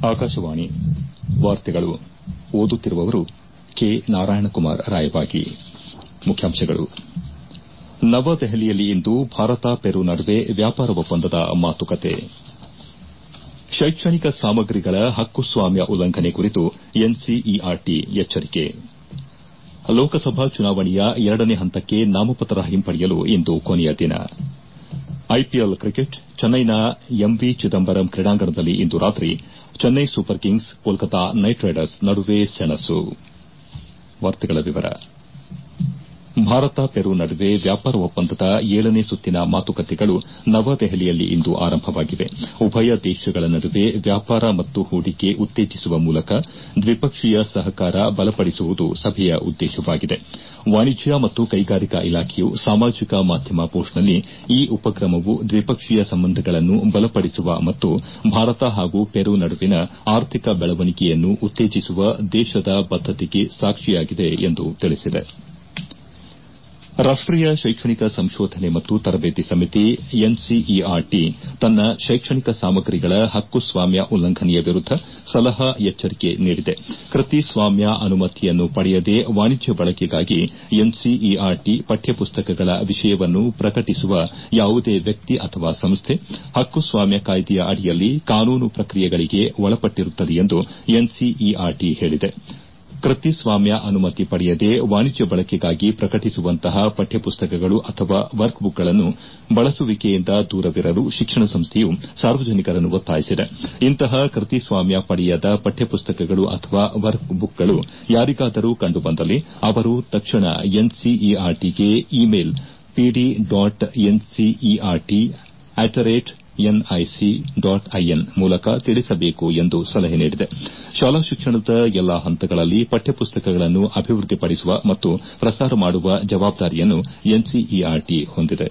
ಆಕಾಶವಾಣಿ ವಾರ್ತೆಗಳು ಓದುತ್ತಿರುವವರು ಕೆ ನಾರಾಯಣಕುಮಾರ್ ರಾಯಬಾಗಿ ಮುಖ್ಯಾಂಶಗಳು ನವದೆಹಲಿಯಲ್ಲಿ ಇಂದು ಭಾರತ ಪೆರು ನಡುವೆ ವ್ಯಾಪಾರ ಒಪ್ಪಂದದ ಮಾತುಕತೆ ಶೈಕ್ಷಣಿಕ ಸಾಮಗ್ರಿಗಳ ಹಕ್ಕುಸ್ವಾಮ್ಯ ಉಲ್ಲಂಘನೆ ಕುರಿತು ಎನ್ಸಿಇಆರ್ಟಿ ಎಚ್ಚರಿಕೆ ಲೋಕಸಭಾ ಚುನಾವಣೆಯ ಎರಡನೇ ಹಂತಕ್ಕೆ ನಾಮಪತ್ರ ಹಿಂಪಡೆಯಲು ಇಂದು ಕೊನೆಯ ದಿನ ಐಪಿಎಲ್ ಕ್ರಿಕೆಟ್ ಚೆನ್ನೈನ ಎಂವಿ ಚಿದಂಬರಂ ಕ್ರೀಡಾಂಗಣದಲ್ಲಿ ಇಂದು ರಾತ್ರಿ Chennai Super Kings Kolkata Knight Riders ನಡುವೆ ಸೆಣಸು ಭಾರತ ಪೆರು ನಡುವೆ ವ್ಯಾಪಾರ ಒಪ್ಪಂದದ ಏಳನೇ ಸುತ್ತಿನ ಮಾತುಕತೆಗಳು ನವದೆಹಲಿಯಲ್ಲಿ ಇಂದು ಆರಂಭವಾಗಿವೆ ಉಭಯ ದೇಶಗಳ ನಡುವೆ ವ್ಯಾಪಾರ ಮತ್ತು ಹೂಡಿಕೆ ಉತ್ತೇಜಿಸುವ ಮೂಲಕ ದ್ವಿಪಕ್ಷೀಯ ಸಹಕಾರ ಬಲಪಡಿಸುವುದು ಸಭೆಯ ಉದ್ದೇಶವಾಗಿದೆ ವಾಣಿಜ್ಯ ಮತ್ತು ಕೈಗಾರಿಕಾ ಇಲಾಖೆಯು ಸಾಮಾಜಿಕ ಮಾಧ್ಯಮ ಪೋಸ್ಟ್ನಲ್ಲಿ ಈ ಉಪಕ್ರಮವು ದ್ವಿಪಕ್ಷೀಯ ಸಂಬಂಧಗಳನ್ನು ಬಲಪಡಿಸುವ ಮತ್ತು ಭಾರತ ಹಾಗೂ ಪೆರು ನಡುವಿನ ಆರ್ಥಿಕ ಬೆಳವಣಿಗೆಯನ್ನು ಉತ್ತೇಜಿಸುವ ದೇಶದ ಬದ್ದತೆಗೆ ಸಾಕ್ಷಿಯಾಗಿದೆ ಎಂದು ತಿಳಿಸಿದೆ ರಾಷ್ಟೀಯ ಶೈಕ್ಷಣಿಕ ಸಂಶೋಧನೆ ಮತ್ತು ತರಬೇತಿ ಸಮಿತಿ ಎನ್ಸಿಇಆರ್ಟಿ ತನ್ನ ಶೈಕ್ಷಣಿಕ ಸಾಮಗ್ರಿಗಳ ಹಕ್ಕುಸ್ವಾಮ್ಯ ಉಲ್ಲಂಘನೆಯ ವಿರುದ್ದ ಸಲಹಾ ಎಚ್ಚರಿಕೆ ನೀಡಿದೆ ಕೃತಿಸ್ವಾಮ್ಯ ಅನುಮತಿಯನ್ನು ಪಡೆಯದೆ ವಾಣಿಜ್ಯ ಬಳಕೆಗಾಗಿ ಎನ್ಸಿಇಆರ್ಟಿ ಪಠ್ಯಪುಸ್ತಕಗಳ ವಿಷಯವನ್ನು ಪ್ರಕಟಿಸುವ ಯಾವುದೇ ವ್ಯಕ್ತಿ ಅಥವಾ ಸಂಸ್ಥೆ ಹಕ್ಕುಸ್ವಾಮ್ಯ ಕಾಯ್ದೆಯ ಅಡಿಯಲ್ಲಿ ಕಾನೂನು ಪ್ರಕ್ರಿಯೆಗಳಿಗೆ ಒಳಪಟ್ಟಿರುತ್ತದೆ ಎಂದು ಎನ್ಸಿಇಆರ್ಟಿ ಹೇಳಿದೆ ಕೃತಿಸ್ವಾಮ್ಯ ಅನುಮತಿ ಪಡೆಯದೆ ವಾಣಿಜ್ಯ ಬಳಕೆಗಾಗಿ ಪ್ರಕಟಿಸುವಂತಹ ಪಠ್ಯಪುಸ್ತಕಗಳು ಅಥವಾ ವರ್ಕ್ ಬುಕ್ಗಳನ್ನು ಬಳಸುವಿಕೆಯಿಂದ ದೂರವಿರಲು ಶಿಕ್ಷಣ ಸಂಸ್ಥೆಯು ಸಾರ್ವಜನಿಕರನ್ನು ಒತ್ತಾಯಿಸಿದೆ ಇಂತಹ ಕೃತಿಸ್ವಾಮ್ಯ ಪಡೆಯದ ಪಠ್ಯಪುಸ್ತಕಗಳು ಅಥವಾ ವರ್ಕ್ ಬುಕ್ಗಳು ಯಾರಿಗಾದರೂ ಕಂಡುಬಂದಲ್ಲಿ ಅವರು ತಕ್ಷಣ ಎನ್ಸಿಇಆರ್ಟಿಗೆ email PD dot NCERT at the rate NIC dot IN ಮೂಲಕ ತಿಳಿಸಬೇಕು ಎಂದು ಸಲಹೆ ನೀಡಿದೆ ಶಾಲಾ ಶಿಕ್ಷಣದ ಎಲ್ಲಾ ಹಂತಗಳಲ್ಲಿ ಪಠ್ಯಪುಸ್ತಕಗಳನ್ನು ಅಭಿವೃದ್ದಿಪಡಿಸುವ ಮತ್ತು ಪ್ರಸಾರ ಮಾಡುವ ಜವಾಬ್ದಾರಿಯನ್ನು ಎನ್ಸಿಇಆರ್ಟಿ ಹೊಂದಿದೆ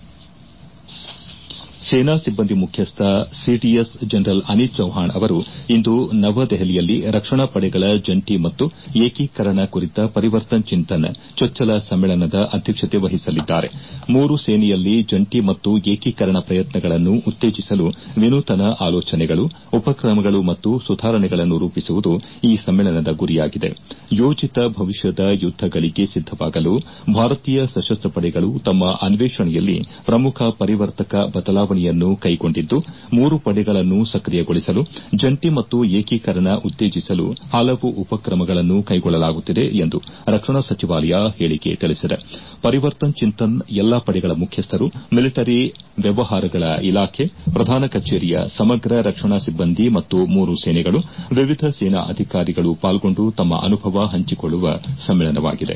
ಸೇನಾ ಸಿಬ್ಬಂದಿ ಮುಖ್ಯಸ್ಥ ಸಿಡಿಎಸ್ ಜನರಲ್ ಅನಿಲ್ ಚೌಹಾಣ್ ಅವರು ಇಂದು ನವದೆಹಲಿಯಲ್ಲಿ ರಕ್ಷಣಾ ಪಡೆಗಳ ಜಂಟಿ ಮತ್ತು ಏಕೀಕರಣ ಕುರಿತ ಪರಿವರ್ತನ್ ಚಿಂತನ್ ಚೊಚ್ಚಲ ಸಮ್ಮೇಳನದ ಅಧ್ಯಕ್ಷತೆ ವಹಿಸಲಿದ್ದಾರೆ ಮೂರು ಸೇನೆಯಲ್ಲಿ ಜಂಟಿ ಮತ್ತು ಏಕೀಕರಣ ಪ್ರಯತ್ನಗಳನ್ನು ಉತ್ತೇಜಿಸಲು ವಿನೂತನ ಆಲೋಚನೆಗಳು ಉಪಕ್ರಮಗಳು ಮತ್ತು ಸುಧಾರಣೆಗಳನ್ನು ರೂಪಿಸುವುದು ಈ ಸಮ್ಮೇಳನದ ಗುರಿಯಾಗಿದೆ ಯೋಜಿತ ಭವಿಷ್ಯದ ಯುದ್ದಗಳಿಗೆ ಸಿದ್ದವಾಗಲು ಭಾರತೀಯ ಸಶಸ್ತ ಪಡೆಗಳು ತಮ್ಮ ಅನ್ವೇಷಣೆಯಲ್ಲಿ ಪ್ರಮುಖ ಪರಿವರ್ತಕ ಬದಲಾವಣೆಯನ್ನು ಕೈಗೊಂಡಿದ್ದು ಮೂರು ಪಡೆಗಳನ್ನು ಸಕ್ರಿಯಗೊಳಿಸಲು ಜಂಟಿ ಮತ್ತು ಏಕೀಕರಣ ಉತ್ತೇಜಿಸಲು ಹಲವು ಉಪಕ್ರಮಗಳನ್ನು ಕೈಗೊಳ್ಳಲಾಗುತ್ತಿದೆ ಎಂದು ರಕ್ಷಣಾ ಸಚಿವಾಲಯ ಹೇಳಿಕೆ ತಿಳಿಸಿದೆ ಪರಿವರ್ತನ್ ಚಿಂತನ್ ಎಲ್ಲಾ ಪಡೆಗಳ ಮುಖ್ಯಸ್ಥರು ಮಿಲಿಟರಿ ವ್ಯವಹಾರಗಳ ಇಲಾಖೆ ಪ್ರಧಾನ ಕಚೇರಿಯ ಸಮಗ್ರ ರಕ್ಷಣಾ ಸಿಬ್ಬಂದಿ ಮತ್ತು ಮೂರು ಸೇನೆಗಳು ವಿವಿಧ ಸೇನಾ ಅಧಿಕಾರಿಗಳು ಪಾಲ್ಗೊಂಡು ತಮ್ಮ ಅನುಭವ ಹಂಚಿಕೊಳ್ಳುವ ಸಮ್ಮೇಳನವಾಗಿದೆ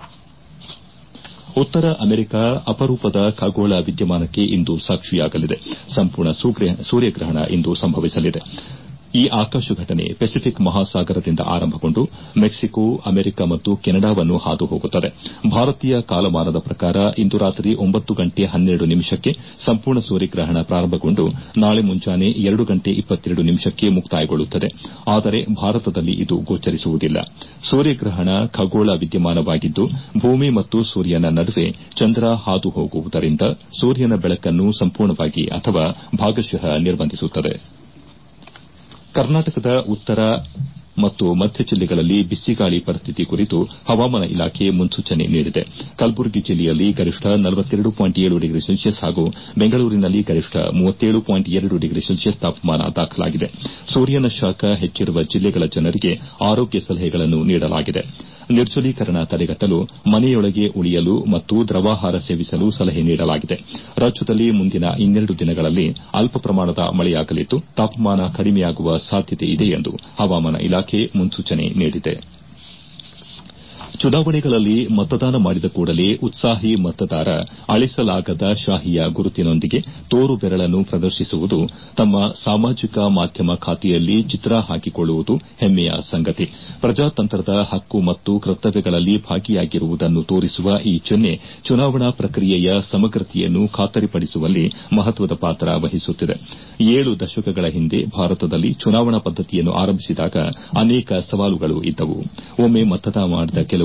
ಉತ್ತರ ಅಮೆರಿಕ ಅಪರೂಪದ ಖಗೋಳ ವಿದ್ಯಮಾನಕ್ಕೆ ಇಂದು ಸಾಕ್ಷಿಯಾಗಲಿದೆ ಸಂಪೂರ್ಣ ಸೂರ್ಯಗ್ರಹಣ ಇಂದು ಸಂಭವಿಸಲಿದೆ ಈ ಆಕಾಶ ಘಟನೆ ಪೆಸಿಫಿಕ್ ಮಹಾಸಾಗರದಿಂದ ಆರಂಭಗೊಂಡು ಮೆಕ್ಸಿಕೋ ಅಮೆರಿಕ ಮತ್ತು ಕೆನಡಾವನ್ನು ಹಾದು ಹೋಗುತ್ತದೆ ಭಾರತೀಯ ಕಾಲಮಾನದ ಪ್ರಕಾರ ಇಂದು ರಾತ್ರಿ ಒಂಬತ್ತು ಗಂಟೆ ಹನ್ನೆರಡು ನಿಮಿಷಕ್ಕೆ ಸಂಪೂರ್ಣ ಸೂರ್ಯಗ್ರಹಣ ಪ್ರಾರಂಭಗೊಂಡು ನಾಳೆ ಮುಂಜಾನೆ ಎರಡು ಗಂಟೆ ಇಪ್ಪತ್ತೆರಡು ನಿಮಿಷಕ್ಕೆ ಮುಕ್ತಾಯಗೊಳ್ಳುತ್ತದೆ ಆದರೆ ಭಾರತದಲ್ಲಿ ಇದು ಗೋಚರಿಸುವುದಿಲ್ಲ ಸೂರ್ಯಗ್ರಹಣ ಖಗೋಳ ವಿದ್ಯಮಾನವಾಗಿದ್ದು ಭೂಮಿ ಮತ್ತು ಸೂರ್ಯನ ನಡುವೆ ಚಂದ್ರ ಹಾದು ಹೋಗುವುದರಿಂದ ಸೂರ್ಯನ ಬೆಳಕನ್ನು ಸಂಪೂರ್ಣವಾಗಿ ಅಥವಾ ಭಾಗಶಃ ನಿರ್ಬಂಧಿಸುತ್ತದೆ ಕರ್ನಾಟಕದ ಉತ್ತರ ಮತ್ತು ಮಧ್ಯ ಜಿಲ್ಲೆಗಳಲ್ಲಿ ಬಿಸಿಗಾಳಿ ಪರಿಸ್ಥಿತಿ ಕುರಿತು ಹವಾಮಾನ ಇಲಾಖೆ ಮುನ್ಸೂಚನೆ ನೀಡಿದೆ ಕಲಬುರಗಿ ಜಿಲ್ಲೆಯಲ್ಲಿ ಗರಿಷ್ಠ ಡಿಗ್ರಿ ಸೆಲ್ಸಿಯಸ್ ಹಾಗೂ ಬೆಂಗಳೂರಿನಲ್ಲಿ ಗರಿಷ್ಠ ಡಿಗ್ರಿ ಸೆಲ್ಸಿಯಸ್ ತಾಪಮಾನ ದಾಖಲಾಗಿದೆ ಸೂರ್ಯನ ಶಾಖ ಹೆಚ್ಚಿರುವ ಜಿಲ್ಲೆಗಳ ಜನರಿಗೆ ಆರೋಗ್ಯ ಸಲಹೆಗಳನ್ನು ನೀಡಲಾಗಿದೆ ನಿರ್ಜಲೀಕರಣ ತಡೆಗಟ್ಟಲು ಮನೆಯೊಳಗೆ ಉಳಿಯಲು ಮತ್ತು ದ್ರವಾಹಾರ ಸೇವಿಸಲು ಸಲಹೆ ನೀಡಲಾಗಿದೆ ರಾಜ್ಯದಲ್ಲಿ ಮುಂದಿನ ಇನ್ನೆರಡು ದಿನಗಳಲ್ಲಿ ಅಲ್ಪ ಪ್ರಮಾಣದ ಮಳೆಯಾಗಲಿದ್ದು ತಾಪಮಾನ ಕಡಿಮೆಯಾಗುವ ಸಾಧ್ಯತೆ ಇದೆ ಎಂದು ಹವಾಮಾನ ಇಲಾಖೆ ಮುನ್ಸೂಚನೆ ನೀಡಿದೆ ಚುನಾವಣೆಗಳಲ್ಲಿ ಮತದಾನ ಮಾಡಿದ ಕೂಡಲೇ ಉತ್ಸಾಹಿ ಮತದಾರ ಅಳಿಸಲಾಗದ ಶಾಹಿಯ ಗುರುತಿನೊಂದಿಗೆ ತೋರು ಬೆರಳನ್ನು ಪ್ರದರ್ಶಿಸುವುದು ತಮ್ಮ ಸಾಮಾಜಿಕ ಮಾಧ್ಯಮ ಖಾತೆಯಲ್ಲಿ ಚಿತ್ರ ಹಾಕಿಕೊಳ್ಳುವುದು ಹೆಮ್ಮೆಯ ಸಂಗತಿ ಪ್ರಜಾತಂತ್ರದ ಹಕ್ಕು ಮತ್ತು ಕರ್ತವ್ಯಗಳಲ್ಲಿ ಭಾಗಿಯಾಗಿರುವುದನ್ನು ತೋರಿಸುವ ಈ ಚಿಹ್ನೆ ಚುನಾವಣಾ ಪ್ರಕ್ರಿಯೆಯ ಸಮಗ್ರತೆಯನ್ನು ಖಾತರಿಪಡಿಸುವಲ್ಲಿ ಮಹತ್ವದ ಪಾತ್ರ ವಹಿಸುತ್ತಿದೆ ಏಳು ದಶಕಗಳ ಹಿಂದೆ ಭಾರತದಲ್ಲಿ ಚುನಾವಣಾ ಪದ್ದತಿಯನ್ನು ಆರಂಭಿಸಿದಾಗ ಅನೇಕ ಸವಾಲುಗಳು ಇದ್ದವು ಒಮ್ಮೆ ಮತದಾನ ಮಾಡಿದ ಕೆಲವು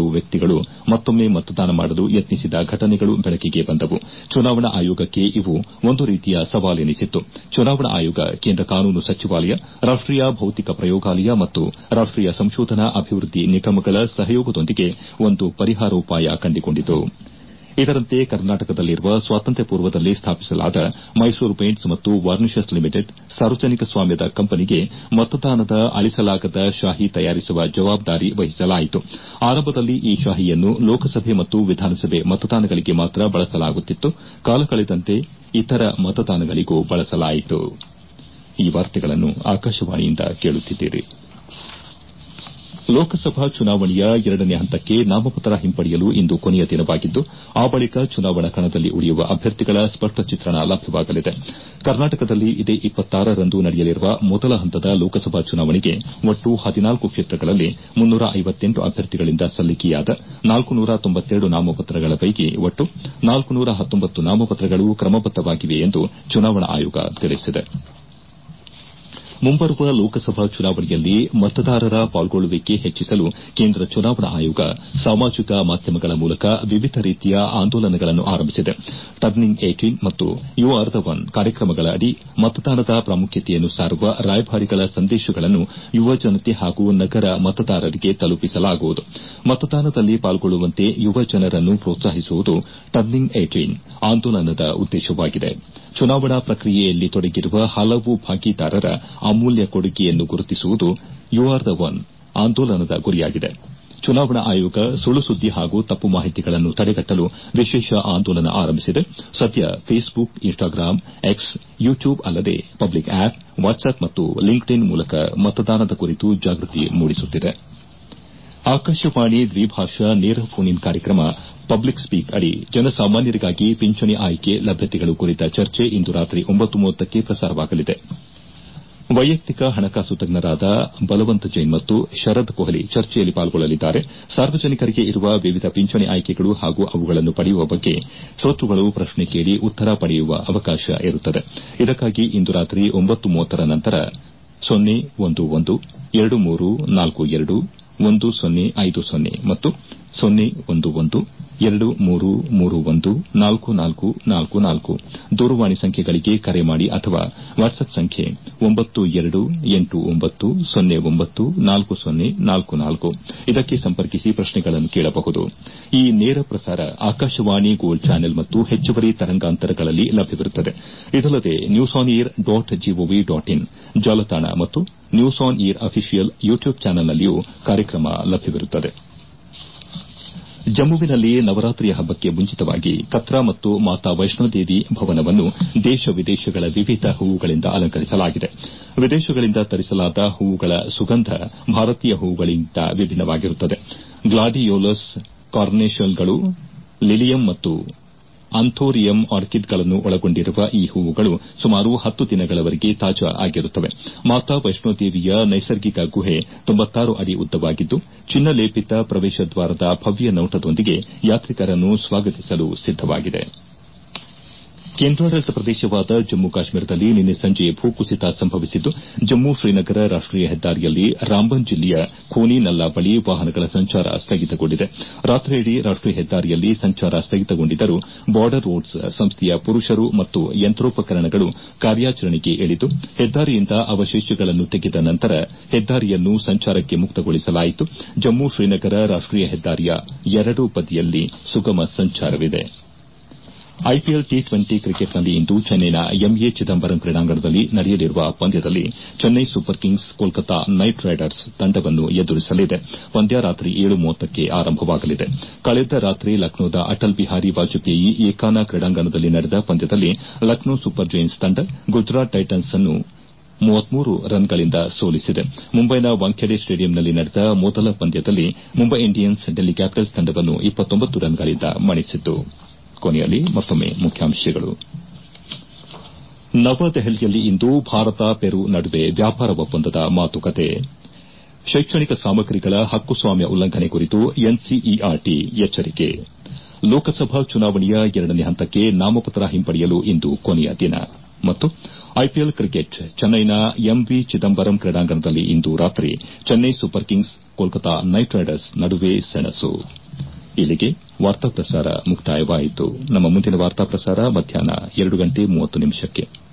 ಕೆಲವು ವ್ಯಕ್ತಿಗಳು ಮತ್ತೊಮ್ಮೆ ಮತದಾನ ಮಾಡಲು ಯತ್ನಿಸಿದ ಘಟನೆಗಳು ಬೆಳಕಿಗೆ ಬಂದವು ಚುನಾವಣಾ ಆಯೋಗಕ್ಕೆ ಇವು ಒಂದು ರೀತಿಯ ಸವಾಲೆನಿಸಿತ್ತು ಚುನಾವಣಾ ಆಯೋಗ ಕೇಂದ್ರ ಕಾನೂನು ಸಚಿವಾಲಯ ರಾಷ್ಟೀಯ ಭೌತಿಕ ಪ್ರಯೋಗಾಲಯ ಮತ್ತು ರಾಷ್ಟೀಯ ಸಂಶೋಧನಾ ಅಭಿವೃದ್ಧಿ ನಿಗಮಗಳ ಸಹಯೋಗದೊಂದಿಗೆ ಒಂದು ಪರಿಹಾರೋಪಾಯ ಕಂಡುಕೊಂಡಿತು ಇದರಂತೆ ಕರ್ನಾಟಕದಲ್ಲಿರುವ ಸ್ವಾತಂತ್ರ್ಯ ಪೂರ್ವದಲ್ಲೇ ಸ್ಥಾಪಿಸಲಾದ ಮೈಸೂರು ಪೇಂಟ್ಸ್ ಮತ್ತು ವಾರ್ನಿಷಸ್ ಲಿಮಿಟೆಡ್ ಸಾರ್ವಜನಿಕ ಸ್ವಾಮ್ಯದ ಕಂಪನಿಗೆ ಮತದಾನದ ಅಳಿಸಲಾಗದ ಶಾಹಿ ತಯಾರಿಸುವ ಜವಾಬ್ದಾರಿ ವಹಿಸಲಾಯಿತು ಆರಂಭದಲ್ಲಿ ಈ ಶಾಹಿಯನ್ನು ಲೋಕಸಭೆ ಮತ್ತು ವಿಧಾನಸಭೆ ಮತದಾನಗಳಿಗೆ ಮಾತ್ರ ಬಳಸಲಾಗುತ್ತಿತ್ತು ಕಾಲ ಕಳೆದಂತೆ ಇತರ ಮತದಾನಗಳಿಗೂ ಬಳಸಲಾಯಿತು ಲೋಕಸಭಾ ಚುನಾವಣೆಯ ಎರಡನೇ ಹಂತಕ್ಕೆ ನಾಮಪತ್ರ ಹಿಂಪಡೆಯಲು ಇಂದು ಕೊನೆಯ ದಿನವಾಗಿದ್ದು ಆ ಬಳಿಕ ಚುನಾವಣಾ ಕಣದಲ್ಲಿ ಉಳಿಯುವ ಅಭ್ಯರ್ಥಿಗಳ ಸ್ಪಷ್ಟ ಚಿತ್ರಣ ಲಭ್ಯವಾಗಲಿದೆ ಕರ್ನಾಟಕದಲ್ಲಿ ಇದೇ ರಂದು ನಡೆಯಲಿರುವ ಮೊದಲ ಹಂತದ ಲೋಕಸಭಾ ಚುನಾವಣೆಗೆ ಒಟ್ಟು ಹದಿನಾಲ್ಕು ಕ್ಷೇತ್ರಗಳಲ್ಲಿ ಅಭ್ಯರ್ಥಿಗಳಿಂದ ಸಲ್ಲಿಕೆಯಾದ ನಾಮಪತ್ರಗಳ ಪೈಕಿ ಒಟ್ಟು ನಾಮಪತ್ರಗಳು ಕ್ರಮಬದ್ದವಾಗಿವೆ ಎಂದು ಚುನಾವಣಾ ಆಯೋಗ ತಿಳಿಸಿದೆ ಮುಂಬರುವ ಲೋಕಸಭಾ ಚುನಾವಣೆಯಲ್ಲಿ ಮತದಾರರ ಪಾಲ್ಗೊಳ್ಳುವಿಕೆ ಹೆಚ್ಚಿಸಲು ಕೇಂದ್ರ ಚುನಾವಣಾ ಆಯೋಗ ಸಾಮಾಜಿಕ ಮಾಧ್ಯಮಗಳ ಮೂಲಕ ವಿವಿಧ ರೀತಿಯ ಆಂದೋಲನಗಳನ್ನು ಆರಂಭಿಸಿದೆ ಟರ್ನಿಂಗ್ ಏಟೀನ್ ಮತ್ತು ಯು ಆರ್ ದ ಒನ್ ಕಾರ್ಯಕ್ರಮಗಳ ಅಡಿ ಮತದಾನದ ಪ್ರಾಮುಖ್ಯತೆಯನ್ನು ಸಾರುವ ರಾಯಭಾರಿಗಳ ಸಂದೇಶಗಳನ್ನು ಯುವಜನತೆ ಹಾಗೂ ನಗರ ಮತದಾರರಿಗೆ ತಲುಪಿಸಲಾಗುವುದು ಮತದಾನದಲ್ಲಿ ಪಾಲ್ಗೊಳ್ಳುವಂತೆ ಯುವ ಜನರನ್ನು ಪ್ರೋತ್ಸಾಹಿಸುವುದು ಟರ್ನಿಂಗ್ ಏಟೀನ್ ಆಂದೋಲನದ ಉದ್ದೇಶವಾಗಿದೆ ಚುನಾವಣಾ ಪ್ರಕ್ರಿಯೆಯಲ್ಲಿ ತೊಡಗಿರುವ ಹಲವು ಭಾಗಿದಾರರ ಅಮೂಲ್ಯ ಕೊಡುಗೆಯನ್ನು ಗುರುತಿಸುವುದು ಯು ಆರ್ ದ ಒನ್ ಆಂದೋಲನದ ಗುರಿಯಾಗಿದೆ ಚುನಾವಣಾ ಆಯೋಗ ಸುಳ್ಳು ಸುದ್ದಿ ಹಾಗೂ ತಪ್ಪು ಮಾಹಿತಿಗಳನ್ನು ತಡೆಗಟ್ಟಲು ವಿಶೇಷ ಆಂದೋಲನ ಆರಂಭಿಸಿದೆ ಸದ್ಯ ಫೇಸ್ಬುಕ್ ಇನ್ಸ್ಟಾಗ್ರಾಂ ಎಕ್ಸ್ ಯೂಟ್ಯೂಬ್ ಅಲ್ಲದೆ ಪಬ್ಲಿಕ್ ಆಪ್ ವಾಟ್ಸ್ಆಪ್ ಮತ್ತು ಲಿಂಕ್ಡ್ಇನ್ ಮೂಲಕ ಮತದಾನದ ಕುರಿತು ಜಾಗೃತಿ ಮೂಡಿಸುತ್ತಿದೆ ಆಕಾಶವಾಣಿ ದ್ವಿಭಾಷಾ ನೇರ ಫೋನ್ ಇನ್ ಕಾರ್ಯಕ್ರಮ ಪಬ್ಲಿಕ್ ಸ್ಪೀಕ್ ಅಡಿ ಜನಸಾಮಾನ್ಯರಿಗಾಗಿ ಪಿಂಚಣಿ ಆಯ್ಕೆ ಲಭ್ಯತೆಗಳು ಕುರಿತ ಚರ್ಚೆ ಇಂದು ರಾತ್ರಿ ಕ್ಕೆ ಪ್ರಸಾರವಾಗಲಿದೆ ವೈಯಕ್ತಿಕ ಹಣಕಾಸು ತಜ್ಞರಾದ ಬಲವಂತ್ ಜೈನ್ ಮತ್ತು ಶರದ್ ಕೊಹ್ಲಿ ಚರ್ಚೆಯಲ್ಲಿ ಪಾಲ್ಗೊಳ್ಳಲಿದ್ದಾರೆ ಸಾರ್ವಜನಿಕರಿಗೆ ಇರುವ ವಿವಿಧ ಪಿಂಚಣಿ ಆಯ್ಕೆಗಳು ಹಾಗೂ ಅವುಗಳನ್ನು ಪಡೆಯುವ ಬಗ್ಗೆ ಶ್ರೋತೃಗಳು ಪ್ರಶ್ನೆ ಕೇಳಿ ಉತ್ತರ ಪಡೆಯುವ ಅವಕಾಶ ಇರುತ್ತದೆ ಇದಕ್ಕಾಗಿ ಇಂದು ರಾತ್ರಿ ರ ನಂತರ ಸೊನ್ನೆ ಒಂದು ಒಂದು ಎರಡು ಮೂರು ನಾಲ್ಕು ಎರಡು ಒಂದು ಸೊನ್ನೆ ಐದು ಸೊನ್ನೆ ಮತ್ತು ಸೊನ್ನೆ ಒಂದು ಒಂದು ಎರಡು ಮೂರು ಮೂರು ಒಂದು ನಾಲ್ಕು ನಾಲ್ಕು ನಾಲ್ಕು ನಾಲ್ಕು ದೂರವಾಣಿ ಸಂಖ್ಯೆಗಳಿಗೆ ಕರೆ ಮಾಡಿ ಅಥವಾ ವಾಟ್ಸ್ಆಪ್ ಸಂಖ್ಯೆ ಒಂಬತ್ತು ಎರಡು ಎಂಟು ಒಂಬತ್ತು ಸೊನ್ನೆ ಒಂಬತ್ತು ನಾಲ್ಕು ಸೊನ್ನೆ ನಾಲ್ಕು ನಾಲ್ಕು ಇದಕ್ಕೆ ಸಂಪರ್ಕಿಸಿ ಪ್ರಶ್ನೆಗಳನ್ನು ಕೇಳಬಹುದು ಈ ನೇರ ಪ್ರಸಾರ ಆಕಾಶವಾಣಿ ಗೋಲ್ಡ್ ಚಾನೆಲ್ ಮತ್ತು ಹೆಚ್ಚುವರಿ ತರಂಗಾಂತರಗಳಲ್ಲಿ ಲಭ್ಯವಿರುತ್ತದೆ ಇದಲ್ಲದೆ news on air dot GOV dot in ಜಾಲತಾಣ ಮತ್ತು news on air official YouTube ಚಾನೆಲ್ನಲ್ಲಿಯೂ ಕಾರ್ಯಕ್ರಮ ಲಭ್ಯವಿರುತ್ತದೆ ಜಮ್ಮುವಿನಲ್ಲಿ ನವರಾತ್ರಿಯ ಹಬ್ಬಕ್ಕೆ ಮುಂಚಿತವಾಗಿ ಕತ್ರಾ ಮತ್ತು ಮಾತಾ ವೈಷ್ಣೋದೇವಿ ಭವನವನ್ನು ದೇಶ ವಿದೇಶಗಳ ವಿವಿಧ ಹೂವುಗಳಿಂದ ಅಲಂಕರಿಸಲಾಗಿದೆ ವಿದೇಶಗಳಿಂದ ತರಿಸಲಾದ ಹೂವುಗಳ ಸುಗಂಧ ಭಾರತೀಯ ಹೂವುಗಳಿಗಿಂತ ವಿಭಿನ್ನವಾಗಿರುತ್ತದೆ ಗ್ಲಾಡಿಯೋಲಸ್ ಕಾರ್ನೇಷನ್ಗಳು ಲಿಲಿಯಂ ಮತ್ತು ಅಂಥೋರಿಯಂ ಆರ್ಕಿಡ್ಗಳನ್ನು ಒಳಗೊಂಡಿರುವ ಈ ಹೂವುಗಳು ಸುಮಾರು ಹತ್ತು ದಿನಗಳವರೆಗೆ ತಾಜಾ ಆಗಿರುತ್ತವೆ ಮಾತಾ ವೈಷ್ಣೋದೇವಿಯ ನೈಸರ್ಗಿಕ ಗುಹೆ ಅಡಿ ಉದ್ದವಾಗಿದ್ದು ಚಿನ್ನ ಲೇಪಿತ ಪ್ರವೇಶ ದ್ವಾರದ ಭವ್ಯ ನೋಟದೊಂದಿಗೆ ಯಾತ್ರಿಕರನ್ನು ಸ್ವಾಗತಿಸಲು ಸಿದ್ದವಾಗಿದೆ ಕೇಂದ್ರಾಡಳಿತ ಪ್ರದೇಶವಾದ ಜಮ್ಮು ಕಾಶ್ಮೀರದಲ್ಲಿ ನಿನ್ನೆ ಸಂಜೆ ಭೂಕುಸಿತ ಸಂಭವಿಸಿದ್ದು ಜಮ್ಮು ಶ್ರೀನಗರ ರಾಷ್ಟೀಯ ಹೆದ್ದಾರಿಯಲ್ಲಿ ರಾಂಬನ್ ಜಿಲ್ಲೆಯ ಖೂನಿ ನಲ್ಲಾ ಬಳಿ ವಾಹನಗಳ ಸಂಚಾರ ಸ್ಥಗಿತಗೊಂಡಿದೆ ರಾತ್ರಿಯಿಡೀ ರಾಷ್ಟೀಯ ಹೆದ್ದಾರಿಯಲ್ಲಿ ಸಂಚಾರ ಸ್ಥಗಿತಗೊಂಡಿದ್ದರೂ ಬಾರ್ಡರ್ ರೋಡ್ಸ್ ಸಂಸ್ಥೆಯ ಪುರುಷರು ಮತ್ತು ಯಂತ್ರೋಪಕರಣಗಳು ಕಾರ್ಯಾಚರಣೆಗೆ ಇಳಿದು ಹೆದ್ದಾರಿಯಿಂದ ಅವಶೇಷಗಳನ್ನು ತೆಗೆದ ನಂತರ ಹೆದ್ದಾರಿಯನ್ನು ಸಂಚಾರಕ್ಕೆ ಮುಕ್ತಗೊಳಿಸಲಾಯಿತು ಜಮ್ಮು ಶ್ರೀನಗರ ರಾಷ್ಟೀಯ ಹೆದ್ದಾರಿಯ ಎರಡೂ ಬದಿಯಲ್ಲಿ ಸುಗಮ ಸಂಚಾರವಿದೆ ಐಪಿಎಲ್ ಟಿ ಟ್ವೆಂಟಿ ಕ್ರಿಕೆಟ್ನಲ್ಲಿ ಇಂದು ಚೆನ್ನೈನ ಎಂಎ ಚಿದಂಬರಂ ಕ್ರೀಡಾಂಗಣದಲ್ಲಿ ನಡೆಯಲಿರುವ ಪಂದ್ಯದಲ್ಲಿ Chennai Super Kings Kolkata Knight Riders ತಂಡವನ್ನು ಎದುರಿಸಲಿದೆ ಪಂದ್ಯ ರಾತ್ರಿ ಕ್ಕೆ ಆರಂಭವಾಗಲಿದೆ ಕಳೆದ ರಾತ್ರಿ ಲಕ್ನೋದ ಅಟಲ್ ಬಿಹಾರಿ ವಾಜಪೇಯಿ ಏಕಾನ ಕ್ರೀಡಾಂಗಣದಲ್ಲಿ ನಡೆದ ಪಂದ್ಯದಲ್ಲಿ ಲಕ್ನೋ ಸೂಪರ್ ಜೈಂಟ್ಸ್ ತಂಡ ಗುಜರಾತ್ ಟೈಟನ್ಸ್ ಅನ್ನು ರನ್ಗಳಿಂದ ಸೋಲಿಸಿದೆ ಮುಂಬೈನ ವಾಂಖೆಡೆ ಸ್ಟೇಡಿಯಂನಲ್ಲಿ ನಡೆದ ಮೊದಲ ಪಂದ್ಯದಲ್ಲಿ ಮುಂಬೈ ಇಂಡಿಯನ್ಸ್ ಡೆಲ್ಲಿ ಕ್ಯಾಪಿಟಲ್ಸ್ ತಂಡವನ್ನು ರನ್ಗಳಿಂದ ಮಣಿಸಿತು ಕೊನೆಯಲ್ಲಿ ಮತ್ತೊಮ್ಮೆ ಮುಖ್ಯಾಂಶಗಳು ನವದೆಹಲಿಯಲ್ಲಿ ಇಂದು ಭಾರತ ಪೆರು ನಡುವೆ ವ್ಯಾಪಾರ ಒಪ್ಪಂದದ ಮಾತುಕತೆ ಶೈಕ್ಷಣಿಕ ಸಾಮಗ್ರಿಗಳ ಹಕ್ಕುಸ್ವಾಮ್ಯ ಉಲ್ಲಂಘನೆ ಕುರಿತು ಎನ್ಸಿಇಆರ್ಟಿ ಎಚ್ಚರಿಕೆ ಲೋಕಸಭಾ ಚುನಾವಣೆಯ ಎರಡನೇ ಹಂತಕ್ಕೆ ನಾಮಪತ್ರ ಹಿಂಪಡೆಯಲು ಇಂದು ಕೊನೆಯ ದಿನ ಮತ್ತು ಐಪಿಎಲ್ ಕ್ರಿಕೆಟ್ ಚೆನ್ನೈನ ಎಂವಿ ಚಿದಂಬರಂ ಕ್ರೀಡಾಂಗಣದಲ್ಲಿ ಇಂದು ರಾತ್ರಿ Chennai Super Kings Kolkata Knight Riders ನಡುವೆ ಸೆಣಸು ಇಲ್ಲಿಗೆ ವಾರ್ತಾ ಪ್ರಸಾರ ಮುಕ್ತಾಯವಾಯಿತು ನಮ್ಮ ಮುಂದಿನ ವಾರ್ತಾ ಪ್ರಸಾರ ಮಧ್ಯಾಹ್ನ ಎರಡು ಗಂಟೆ ಮೂವತ್ತು ನಿಮಿಷಕ್ಕೆ